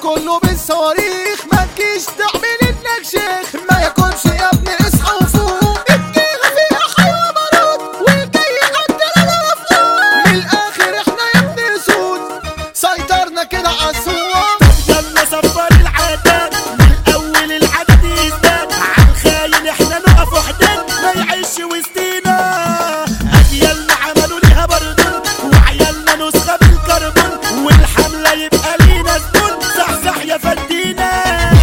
كله بالصواريخ ما تجيش تعمل انك شيخ ما يكونش يا ابني اصحى وفوق الجيغة فيها حيوة بارود والجاي عندنا مفقود من الاخر احنا يا ابني سود سيطرنا كده عالسوق يلا صفر العدد من اول العدد يزداد عالخاين احنا نقف وحدنا ما يعيش وسطينا اجيالنا عملوا ليها بردون وعيالنا نسخة بالكربون والحملة يبقى لينا زبون صحصح يا فدينا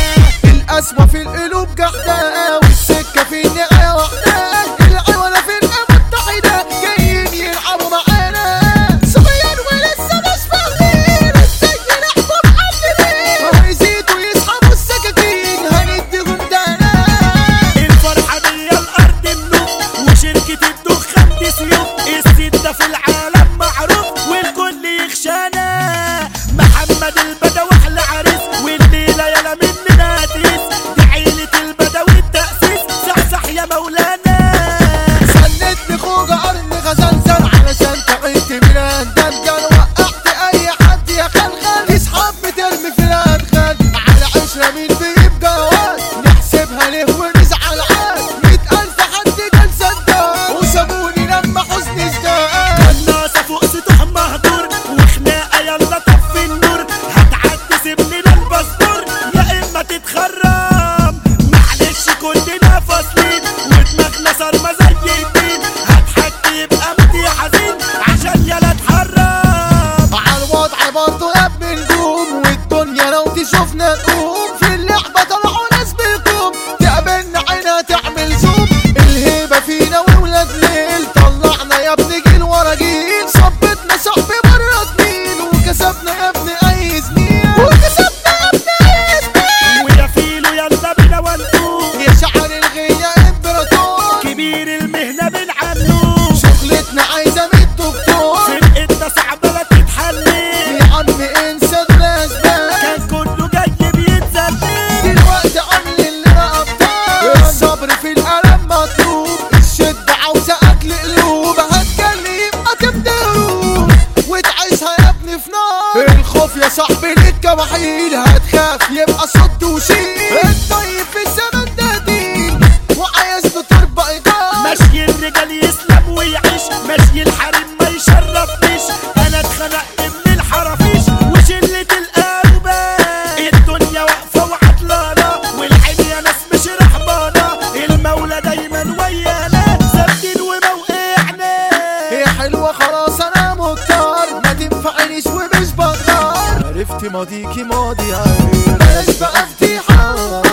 القسوة في القلوب جحدة والسكة في النهاية واحدة العيونة في الأمة متحدة جايين يلعبوا معانا صبيان ولسه مش فاهمين ازاي نحكم معلمين ويزيدوا يسحبوا السكاكين هندي غندانا الفرحة دي الأرض النوم وشركة الدخان دي سيوف الستة في العالم معروف والكل يخشانا محمد البدوي أحلى عريس والليلة يلا مننا هتقيس دي عيلة البدوي التأسيس صحصح يا مولانا سندني خوجة قرن غزنزر علشان تعيت من الدنجل وقعت أي حد يا خلخل يسحب بترمي في الأدخل على عشرة مين بيبقى واد نحسبها ليه ونزعل عاد مية ألف حد جال صدق وسابوني لما حزني ازداد قناصة فوق سطوح مهجور وخناقة يلا طفي النور هتعدي سيب لنا الباسبور يا إما تتخرم معلش كلنا فاصلين ودماغنا صارمة زي الدين هتحك يبقى موت يا حزين عشان يلا اتحرم على الوضع برضه يا ابن نجوم والدنيا لو تشوفنا تقوم في اللعبة طلعوا ناس بيقوم تقابلنا عينها تعمل زوم الهيبة فينا وولاد ليل طلعنا يا ابن جيل ورا جيل صبتنا صاحبي مرة اتنين وكسبنا يا ابن اي زميل وكسبنا يا ابن اي زميل ويا فيلو يلا بينا ونقوم يا شعر الغية امبراطور كبير المهنة بنعلوم شغلتنا عايزة من الدكتور فرقتنا صعبة لا تتحلي يا عم انسى الاسباب كان كله جاي بيتزلزل دلوقتي عامل اللي ابطال الصبر في الالم مطلوب الشدة عاوزة اكل قلوب هتجلي يبقى تبدا هروب وتعيشها يا ابني في نار الخوف يا صاحبي ليك وحيد هتخاف يبقى صد وشيل الطيب في الزمن ده دين وعايز له تربى ايجار ماشي الرجال يسلم ويعيش ماشي الحريم ما يشرفنيش انا اتخنقت من الحرافيش وشلة القلبة الدنيا واقفة وعطلانة والعين يا ناس مش رحبانة المولى دايما ويانا ثابتين وموقعنا هي حلوة خلاص انا مختار ما تنفعنيش ومش بغار عرفت ماضيكي ماضي عير بلاش بقى فضيحة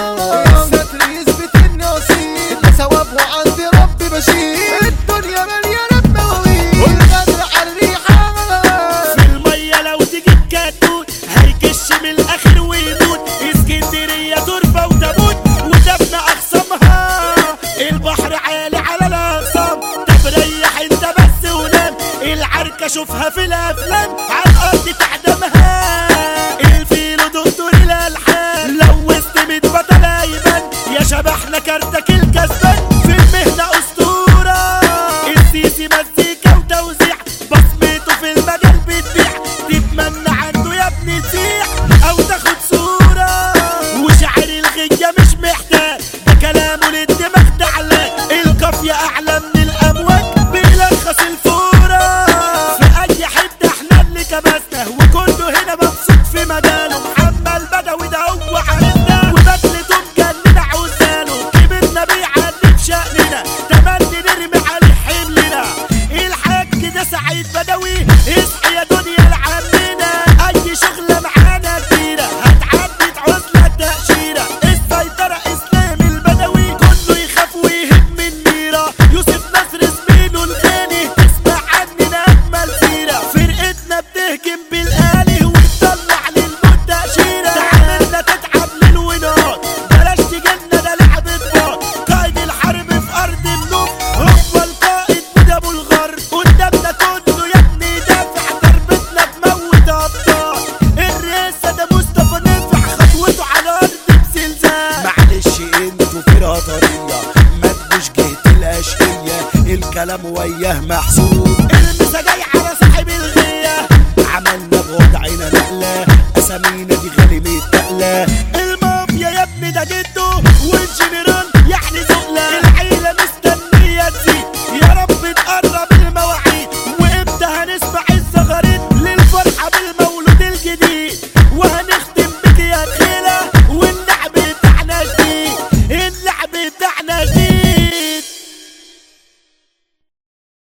الستر يثبت اني اصيل لا ثواب وعند ربي بشيل الدنيا مليانة بمواويل والغدر على الريحة في المية لو تجيب كتكوت هيكش من الاخر ويموت اسكندرية تربة وتموت ودفن اخصامها البحر عالي على الاقسام طب ريح انت بس ونام العركة شوفها في الافلام على الارض تعدمها الفيل دكتور الالحان لو وسط ميت بطل ايمن يا شبحنا كارتك الكسبان في المهنة اسطورة السيسي مزيكا وتوزيع بصمته في المجال بتبيع تتمنى عنده يا ابني تسيح او تاخد صورة وشعر الغية مش محتاج ده كلامه للدماغ تعلق القافية اعلى من الامواج بيلخص الفورة في اي حتة احنا اللي كبسنا وكله هنا مبسوط في مجاله محمد البدوي ده هو عرفنا وبدلته مجننة عوزاله كبرنا بيعلم شأننا تمني نرمي عليه حملنا الحاج ده سعيد بدوي اصحي يا دنيا لعمنا اي شغلة معانا كبيرة هتعدي تعوز لها تأشيرة السيطرة اسلام البدوي كله يخاف ويهب من ميرة يوسف نصر زميله الغني تسمع عننا اجمل سيرة فرقتنا بتهجم بالآلي وتطلع للموت تأشيرة تعاملنا تتعب ليل ونهار بلاش تجيلنا ده لعبة بار قائد الحرب في ارض النوم هو القائد وده ابو الغر قدامنا كله يا ابني دافع ضربتنا تموت ابطال الرئاسة ده مصطفى نفع خطوته على ارض بزلزال معلش انتوا فرقة طرية ما تجوش جهة الاشقية الكلام وياه محسوب المسا جاي على صاحب الغية عملنا بوضعنا نقلة سمينة دي غالي متقلة المافيا يا ابني ده جده